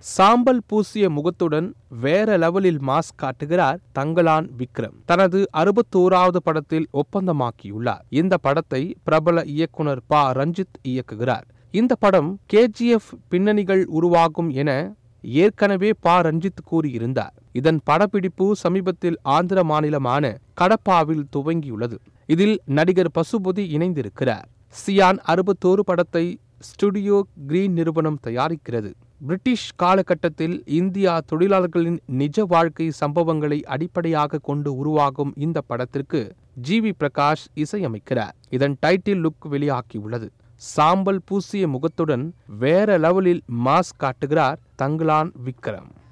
சாம்பல் பூசிய முகத்துடன் வேற லெவலில் மாஸ் காட்டுகிறார் தங்கலான் விக்ரம் தனது அறுபத்தோராவது படத்தில் ஒப்பந்தமாக்கியுள்ளார் இந்த படத்தை பிரபல இயக்குனர் ப ரஞ்சித் இயக்குகிறார் இந்த படம் கேஜிஎஃப் பின்னணிகள் உருவாகும் என ஏற்கனவே ப ரஞ்சித் கூறியிருந்தார் இதன் படப்பிடிப்பு சமீபத்தில் ஆந்திர மாநிலமான கடப்பாவில் துவங்கியுள்ளது இதில் நடிகர் பசுபதி இணைந்திருக்கிறார் சியான் அறுபத்தோரு படத்தை ஸ்டுடியோ கிரீன் நிறுவனம் தயாரிக்கிறது பிரிட்டிஷ் காலகட்டத்தில் இந்தியா தொழிலாளர்களின் நிஜ வாழ்க்கை சம்பவங்களை அடிப்படையாக கொண்டு உருவாகும் இந்த படத்திற்கு ஜி வி பிரகாஷ் இசையமைக்கிறார் இதன் டைட்டில் லுக் வெளியாகியுள்ளது சாம்பல் பூசிய முகத்துடன் வேற லெவலில் மாஸ் காட்டுகிறார் தங்கலான் விக்ரம்